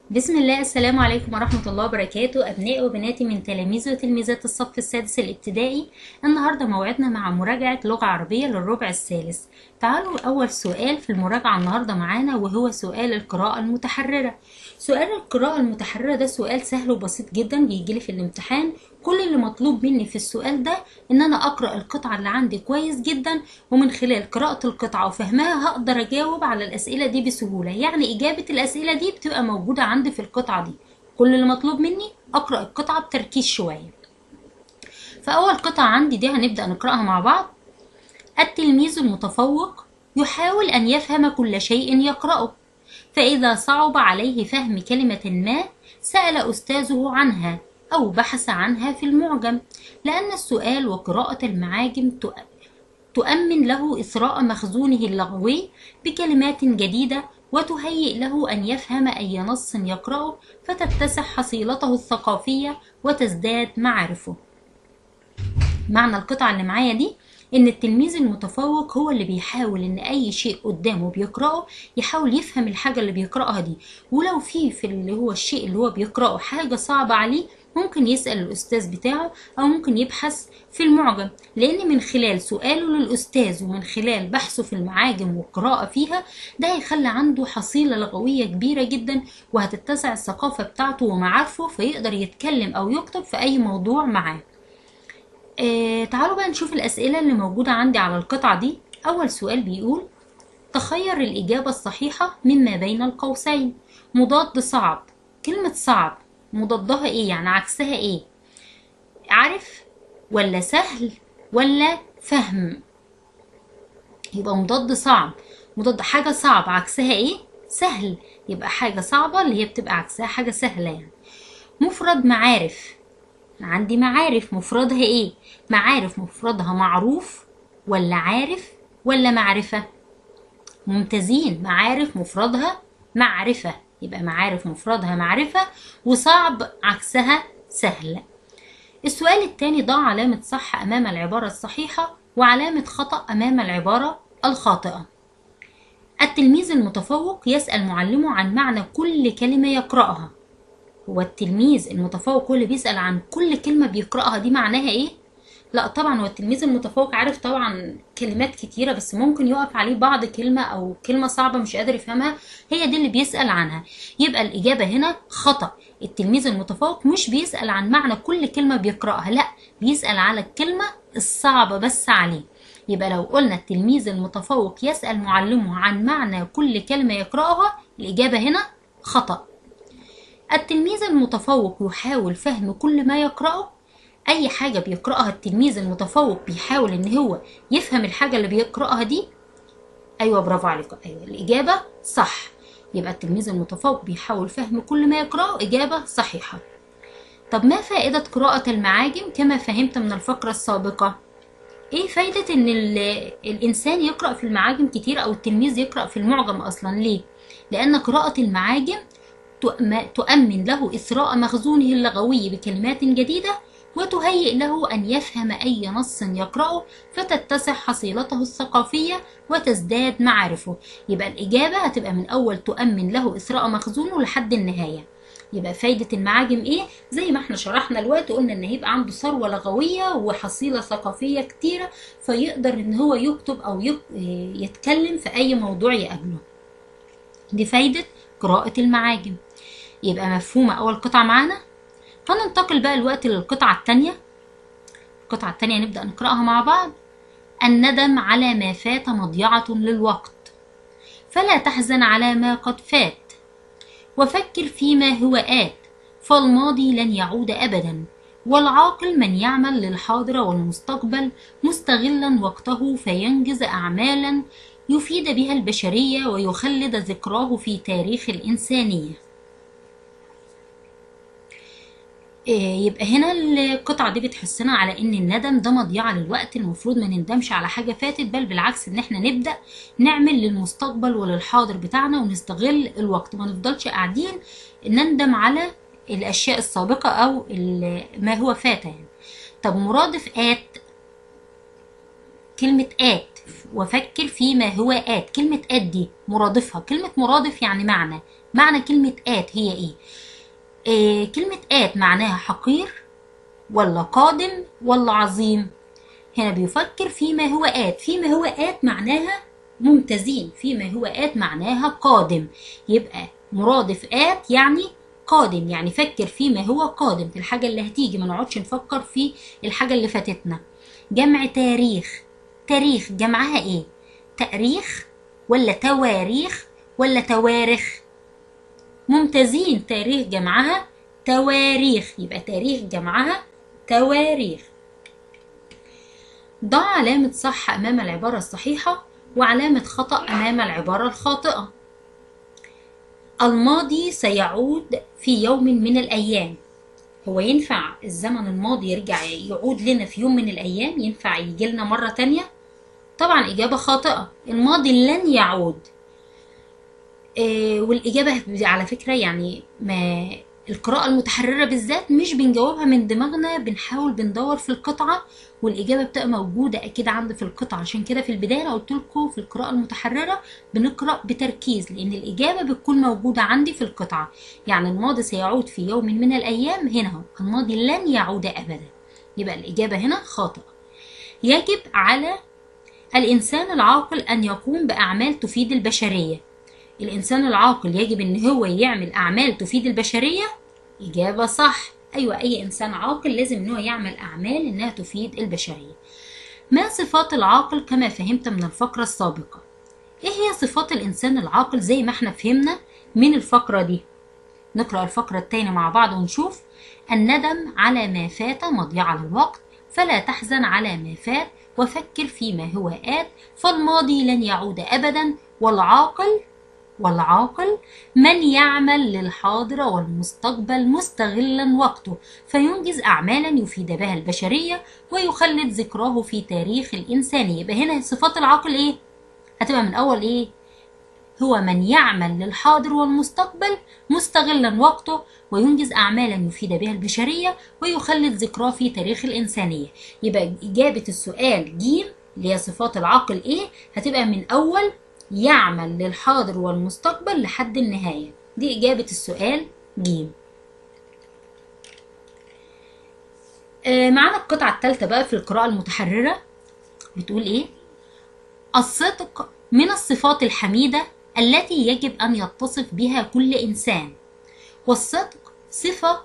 بسم الله السلام عليكم ورحمة الله وبركاته أبنائي وبناتي من تلاميذ وتلميذات الصف السادس الابتدائي النهاردة موعدنا مع مراجعة لغة عربية للربع الثالث تعالوا أول سؤال في المراجعة النهاردة معانا وهو سؤال القراءة المتحررة سؤال القراءة المتحررة ده سؤال سهل وبسيط جدا بيجيلي في الامتحان كل اللي مطلوب مني في السؤال ده ان انا اقرا القطعه اللي عندي كويس جدا ومن خلال قراءه القطعه وفهمها هقدر اجاوب على الاسئله دي بسهوله يعني اجابه الاسئله دي بتبقى موجوده عندي في القطعه دي كل اللي مطلوب مني اقرا القطعه بتركيز شويه فاول قطعه عندي دي هنبدا نقراها مع بعض التلميذ المتفوق يحاول ان يفهم كل شيء يقراه فاذا صعب عليه فهم كلمه ما سال استاذه عنها أو بحث عنها في المعجم لأن السؤال وقراءة المعاجم تؤمن له إثراء مخزونه اللغوي بكلمات جديدة وتهيئ له أن يفهم أي نص يقرأه فتتسع حصيلته الثقافية وتزداد معارفه معنى القطعة اللي معايا دي ان التلميذ المتفوق هو اللي بيحاول ان اي شيء قدامه بيقراه يحاول يفهم الحاجه اللي بيقراها دي ولو في في اللي هو الشيء اللي هو بيقراه حاجه صعبه عليه ممكن يسأل الأستاذ بتاعه أو ممكن يبحث في المعجم لأن من خلال سؤاله للأستاذ ومن خلال بحثه في المعاجم والقراءة فيها ده هيخلي عنده حصيلة لغوية كبيرة جدا وهتتسع الثقافة بتاعته ومعارفه فيقدر يتكلم أو يكتب في أي موضوع معاه آه تعالوا بقى نشوف الأسئلة اللي موجودة عندي على القطعة دي أول سؤال بيقول تخير الإجابة الصحيحة مما بين القوسين مضاد صعب كلمة صعب مضادها ايه يعني عكسها ايه عارف ولا سهل ولا فهم يبقى مضاد صعب مضاد حاجة صعب عكسها ايه سهل يبقى حاجة صعبة اللي هي بتبقى عكسها حاجة سهلة يعني مفرد معارف عندي معارف مفردها ايه معارف مفردها معروف ولا عارف ولا معرفة ممتازين معارف مفردها معرفة يبقى معارف مفردها معرفة وصعب عكسها سهل السؤال الثاني ضع علامة صح أمام العبارة الصحيحة وعلامة خطأ أمام العبارة الخاطئة التلميذ المتفوق يسأل معلمه عن معنى كل كلمة يقرأها هو التلميذ المتفوق هو اللي بيسأل عن كل كلمة بيقرأها دي معناها ايه؟ لا طبعا هو التلميذ المتفوق عارف طبعا كلمات كتيرة بس ممكن يقف عليه بعض كلمة أو كلمة صعبة مش قادر يفهمها هي دي اللي بيسأل عنها يبقى الإجابة هنا خطأ التلميذ المتفوق مش بيسأل عن معنى كل كلمة بيقرأها لا بيسأل على الكلمة الصعبة بس عليه يبقى لو قلنا التلميذ المتفوق يسأل معلمه عن معنى كل كلمة يقرأها الإجابة هنا خطأ التلميذ المتفوق يحاول فهم كل ما يقرأه اي حاجة بيقرأها التلميذ المتفوق بيحاول ان هو يفهم الحاجة اللي بيقرأها دي ايوه برافو عليكم ايوه الاجابة صح يبقى التلميذ المتفوق بيحاول فهم كل ما يقرأه اجابة صحيحة طب ما فائدة قراءة المعاجم كما فهمت من الفقرة السابقة ايه فايدة ان الانسان يقرأ في المعاجم كتير او التلميذ يقرأ في المعجم اصلا ليه لان قراءة المعاجم تؤمن له إثراء مخزونه اللغوي بكلمات جديدة وتهيئ له أن يفهم أي نص يقرأه فتتسع حصيلته الثقافية وتزداد معارفه يبقى الإجابة هتبقى من أول تؤمن له إثراء مخزونه لحد النهاية يبقى فايدة المعاجم إيه؟ زي ما احنا شرحنا الوقت قلنا إن هيبقى عنده ثروة لغوية وحصيلة ثقافية كتيرة فيقدر إن هو يكتب أو يتكلم في أي موضوع يقابله دي فايدة قراءة المعاجم يبقى مفهومة أول قطعة معانا هننتقل بقى الوقت للقطعة التانية القطعة التانية نبدأ نقرأها مع بعض الندم على ما فات مضيعة للوقت فلا تحزن على ما قد فات وفكر فيما هو آت فالماضي لن يعود أبدا والعاقل من يعمل للحاضر والمستقبل مستغلا وقته فينجز أعمالا يفيد بها البشرية ويخلد ذكراه في تاريخ الإنسانية يبقى هنا القطعة دي بتحسنا على ان الندم ده مضيعة للوقت المفروض ما نندمش على حاجة فاتت بل بالعكس ان احنا نبدأ نعمل للمستقبل وللحاضر بتاعنا ونستغل الوقت ما نفضلش قاعدين نندم على الاشياء السابقة او ما هو فات يعني طب مرادف آت كلمة آت وفكر فيما هو آت كلمة آت دي مرادفها كلمة مرادف يعني معنى معنى كلمة آت هي إيه إيه كلمة آت معناها حقير ولا قادم ولا عظيم هنا بيفكر فيما هو آت فيما هو آت معناها ممتازين فيما هو آت معناها قادم يبقى مرادف آت يعني قادم يعني فكر فيما هو قادم في الحاجة اللي هتيجي ما نقعدش نفكر في الحاجة اللي فاتتنا جمع تاريخ تاريخ جمعها ايه تاريخ ولا تواريخ ولا تواريخ ممتازين تاريخ جمعها تواريخ يبقى تاريخ جمعها تواريخ ضع علامة صح أمام العبارة الصحيحة وعلامة خطأ أمام العبارة الخاطئة الماضي سيعود في يوم من الأيام هو ينفع الزمن الماضي يرجع يعود لنا في يوم من الأيام ينفع يجي لنا مرة تانية طبعا إجابة خاطئة الماضي لن يعود آه والإجابة على فكرة يعني ما القراءة المتحررة بالذات مش بنجاوبها من دماغنا بنحاول بندور في القطعة والإجابة بتبقى موجودة أكيد عندي في القطعة عشان كده في البداية أنا قلت لكم في القراءة المتحررة بنقرأ بتركيز لأن الإجابة بتكون موجودة عندي في القطعة يعني الماضي سيعود في يوم من الأيام هنا هو الماضي لن يعود أبدا يبقى الإجابة هنا خاطئة يجب على الإنسان العاقل أن يقوم بأعمال تفيد البشرية الإنسان العاقل يجب إن هو يعمل أعمال تفيد البشرية إجابة صح أيوة أي إنسان عاقل لازم إن هو يعمل أعمال إنها تفيد البشرية ما صفات العاقل كما فهمت من الفقرة السابقة إيه هي صفات الإنسان العاقل زي ما احنا فهمنا من الفقرة دي نقرأ الفقرة التانية مع بعض ونشوف الندم على ما فات مضيعة للوقت فلا تحزن على ما فات وفكر فيما هو آت فالماضي لن يعود أبدا والعاقل والعاقل من يعمل للحاضر والمستقبل مستغلا وقته فينجز أعمالا يفيد بها البشرية ويخلد ذكراه في تاريخ الإنسانية يبقى هنا صفات العاقل إيه؟ هتبقى من أول إيه؟ هو من يعمل للحاضر والمستقبل مستغلا وقته وينجز أعمالا يفيد بها البشرية ويخلد ذكراه في تاريخ الإنسانية يبقى إجابة السؤال ج اللي هي صفات العاقل إيه هتبقى من أول يعمل للحاضر والمستقبل لحد النهاية دي إجابة السؤال ج آه معانا القطعة الثالثة بقى في القراءة المتحررة بتقول إيه الصدق من الصفات الحميدة التي يجب أن يتصف بها كل إنسان والصدق صفة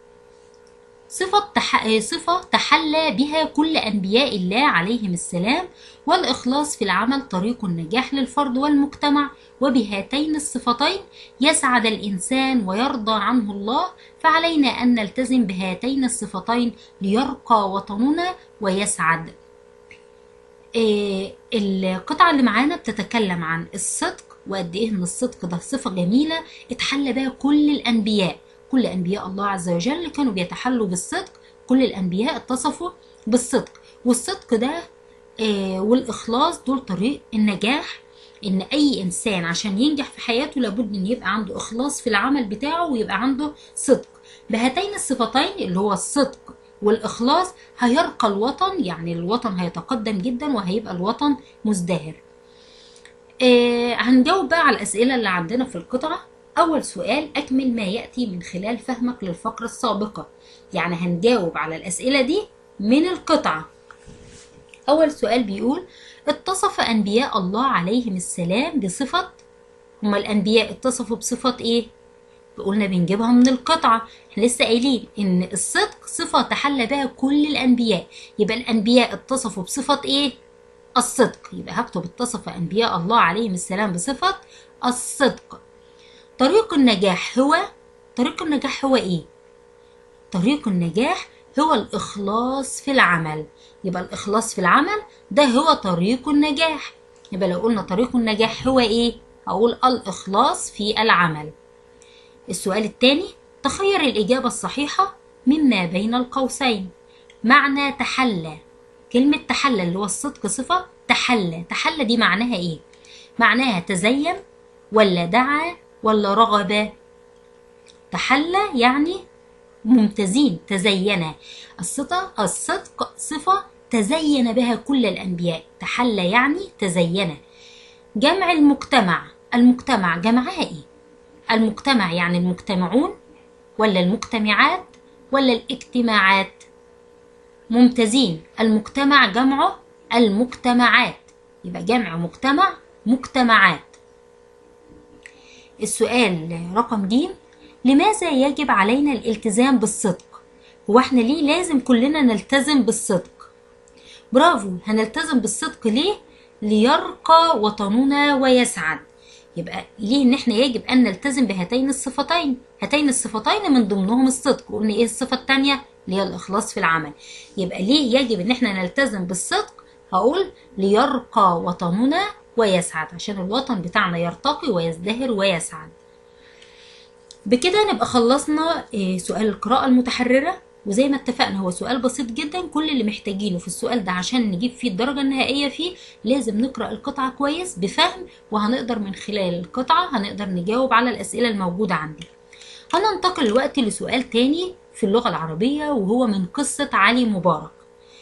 صفة, تح... صفة تحلى بها كل أنبياء الله عليهم السلام والإخلاص في العمل طريق النجاح للفرد والمجتمع وبهاتين الصفتين يسعد الإنسان ويرضى عنه الله فعلينا أن نلتزم بهاتين الصفتين ليرقى وطننا ويسعد إيه القطعة اللي معانا بتتكلم عن الصدق وقد إيه إن الصدق ده صفة جميلة اتحلى بها كل الأنبياء كل أنبياء الله عز وجل كانوا بيتحلوا بالصدق كل الأنبياء اتصفوا بالصدق والصدق ده آه والإخلاص دول طريق النجاح إن أي إنسان عشان ينجح في حياته لابد إن يبقى عنده إخلاص في العمل بتاعه ويبقى عنده صدق بهاتين الصفتين اللي هو الصدق والإخلاص هيرقى الوطن يعني الوطن هيتقدم جدا وهيبقى الوطن مزدهر آه هنجاوب بقى على الأسئلة اللي عندنا في القطعة أول سؤال أكمل ما يأتي من خلال فهمك للفقرة السابقة يعني هنجاوب على الأسئلة دي من القطعة أول سؤال بيقول اتصف أنبياء الله عليهم السلام بصفة هما الأنبياء اتصفوا بصفة إيه؟ قلنا بنجيبها من القطعة احنا لسه قايلين إن الصدق صفة تحلى بها كل الأنبياء يبقى الأنبياء اتصفوا بصفة إيه؟ الصدق يبقى هكتب اتصف أنبياء الله عليهم السلام بصفة الصدق طريق النجاح هو طريق النجاح هو ايه طريق النجاح هو الإخلاص في العمل يبقى الإخلاص في العمل ده هو طريق النجاح يبقى لو قلنا طريق النجاح هو إيه؟ هقول الإخلاص في العمل السؤال الثاني تخير الإجابة الصحيحة مما بين القوسين معنى تحلى كلمة تحلى اللي هو الصدق صفة تحلى تحلى دي معناها إيه؟ معناها تزين ولا دعا ولا رغب تحلى يعني ممتازين تزينا الصدق الصدق صفة تزين بها كل الأنبياء تحلى يعني تزين جمع المجتمع المجتمع جمعها إيه؟ المجتمع يعني المجتمعون ولا المجتمعات ولا الاجتماعات ممتازين المجتمع جمعه المجتمعات يبقى جمع مجتمع مجتمعات السؤال رقم د لماذا يجب علينا الالتزام بالصدق هو احنا ليه لازم كلنا نلتزم بالصدق برافو هنلتزم بالصدق ليه ليرقى وطننا ويسعد يبقى ليه ان احنا يجب ان نلتزم بهاتين الصفتين هاتين الصفتين من ضمنهم الصدق قلنا ايه الصفه الثانيه اللي هي الاخلاص في العمل يبقى ليه يجب ان احنا نلتزم بالصدق هقول ليرقى وطننا ويسعد عشان الوطن بتاعنا يرتقي ويزدهر ويسعد بكده نبقى خلصنا آه، سؤال القراءة المتحررة وزي ما اتفقنا هو سؤال بسيط جدا كل اللي محتاجينه في السؤال ده عشان نجيب فيه الدرجة النهائية فيه لازم نقرأ القطعة كويس بفهم وهنقدر من خلال القطعة هنقدر نجاوب على الأسئلة الموجودة عندي هننتقل دلوقتي لسؤال تاني في اللغة العربية وهو من قصة علي مبارك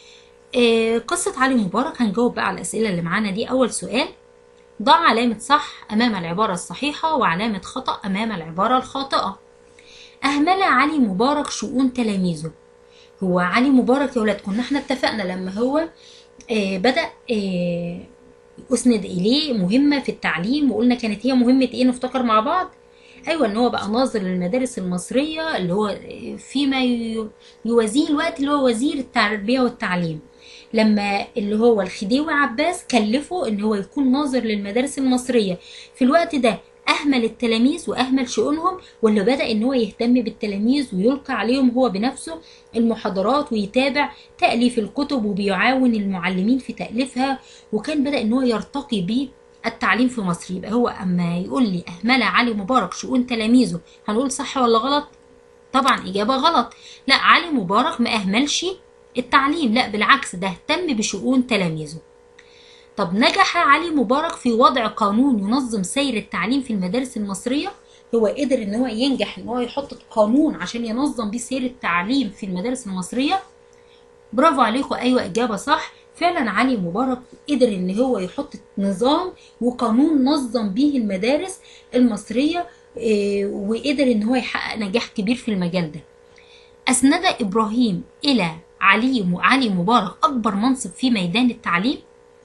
آه، قصة علي مبارك هنجاوب بقى على الأسئلة اللي معانا دي أول سؤال ضع علامة صح أمام العبارة الصحيحة وعلامة خطأ أمام العبارة الخاطئة أهمل علي مبارك شؤون تلاميذه هو علي مبارك يا ولاد كنا احنا اتفقنا لما هو آه بدأ آه أسند إليه مهمة في التعليم وقلنا كانت هي مهمة إيه نفتكر مع بعض أيوة إن هو بقى ناظر للمدارس المصرية اللي هو فيما ي- يوازيه الوقت اللي هو وزير التربية والتعليم لما اللي هو الخديوي عباس كلفه ان هو يكون ناظر للمدارس المصرية في الوقت ده اهمل التلاميذ واهمل شؤونهم واللي بدا ان هو يهتم بالتلاميذ ويلقي عليهم هو بنفسه المحاضرات ويتابع تاليف الكتب وبيعاون المعلمين في تاليفها وكان بدا ان هو يرتقي بيه التعليم في مصر يبقى هو اما يقول لي اهمل علي مبارك شؤون تلاميذه هنقول صح ولا غلط طبعا اجابه غلط لا علي مبارك ما اهملش التعليم لا بالعكس ده اهتم بشؤون تلاميذه طب نجح علي مبارك في وضع قانون ينظم سير التعليم في المدارس المصرية هو قدر ان هو ينجح ان هو يحط قانون عشان ينظم بيه سير التعليم في المدارس المصرية برافو عليكم ايوه اجابة صح فعلا علي مبارك قدر ان هو يحط نظام وقانون نظم بيه المدارس المصرية إيه، وقدر ان هو يحقق نجاح كبير في المجال ده أسند إبراهيم إلى علي علي مبارك أكبر منصب في ميدان التعليم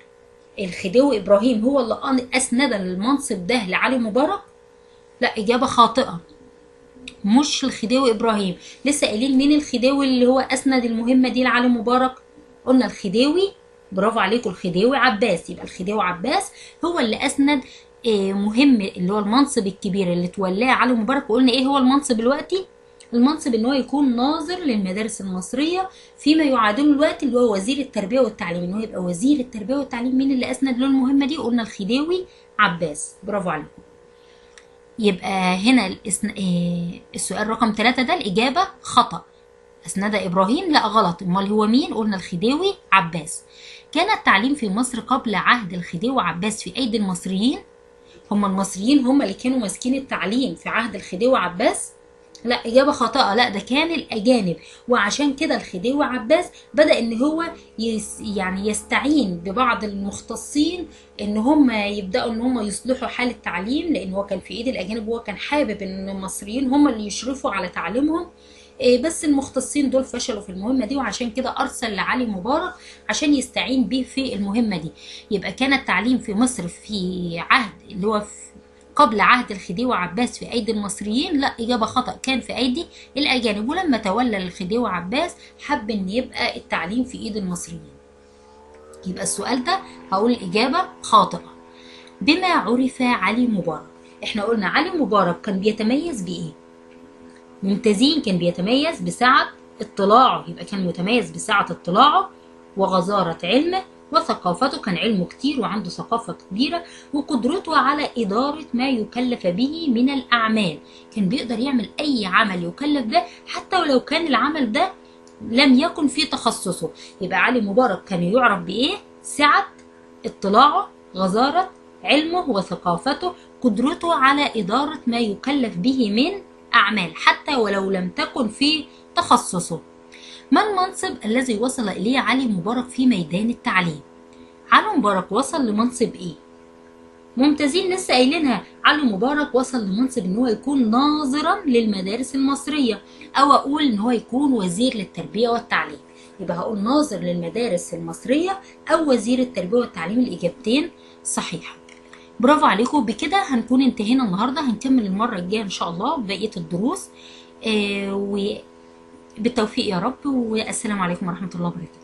الخديوي إبراهيم هو اللي أن- أسند المنصب ده لعلي مبارك لا إجابة خاطئة مش الخديوي إبراهيم لسه قايلين مين الخديوي اللي هو أسند المهمة دي لعلي مبارك قلنا الخديوي برافو عليكم الخديوي عباس يبقى الخديوي عباس هو اللي أسند آه، مهم اللي هو المنصب الكبير اللي تولاه علي مبارك وقلنا ايه هو المنصب دلوقتي المنصب ان هو يكون ناظر للمدارس المصريه فيما يعادله الوقت اللي هو وزير التربيه والتعليم ان هو يبقى وزير التربيه والتعليم مين اللي اسند له المهمه دي قلنا الخديوي عباس برافو عليكم يبقى هنا الاسن... آه، السؤال رقم ثلاثة ده الإجابة خطأ أسند إبراهيم لا غلط أمال هو مين قلنا الخديوي عباس كان التعليم في مصر قبل عهد الخديوي عباس في أيدي المصريين هم المصريين هم اللي كانوا ماسكين التعليم في عهد الخديوي عباس لا إجابة خاطئة لا ده كان الأجانب وعشان كده الخديوي عباس بدأ إن هو يس يعني يستعين ببعض المختصين إن هم يبدأوا إن هم يصلحوا حال التعليم لأن هو كان في إيد الأجانب وهو كان حابب إن المصريين هم اللي يشرفوا على تعليمهم إيه بس المختصين دول فشلوا في المهمة دي وعشان كده أرسل لعلي مبارك عشان يستعين بيه في المهمة دي يبقى كان التعليم في مصر في عهد اللي هو في قبل عهد الخديوي عباس في أيدي المصريين لا إجابة خطأ كان في أيدي الأجانب ولما تولى الخديوي عباس حب إن يبقى التعليم في إيد المصريين يبقى السؤال ده هقول الإجابة خاطئة بما عرف علي مبارك احنا قلنا علي مبارك كان بيتميز بإيه ممتازين كان بيتميز بسعة اطلاعه يبقى كان متميز بسعة اطلاعه وغزارة علمه وثقافته كان علمه كتير وعنده ثقافة كبيرة وقدرته على إدارة ما يكلف به من الأعمال كان بيقدر يعمل أي عمل يكلف به حتى ولو كان العمل ده لم يكن في تخصصه يبقى علي مبارك كان يعرف بإيه سعة اطلاعه غزارة علمه وثقافته قدرته على إدارة ما يكلف به من أعمال حتى ولو لم تكن في تخصصه ما المنصب الذي وصل إليه علي مبارك في ميدان التعليم علي مبارك وصل لمنصب إيه ممتازين لسه قايلينها علي مبارك وصل لمنصب ان هو يكون ناظرا للمدارس المصريه او اقول ان هو يكون وزير للتربيه والتعليم يبقى هقول ناظر للمدارس المصريه او وزير التربيه والتعليم الاجابتين صحيحه برافو عليكم بكده هنكون انتهينا النهارده هنكمل المره الجايه ان شاء الله بقيه الدروس آه وبالتوفيق يا رب والسلام عليكم ورحمه الله وبركاته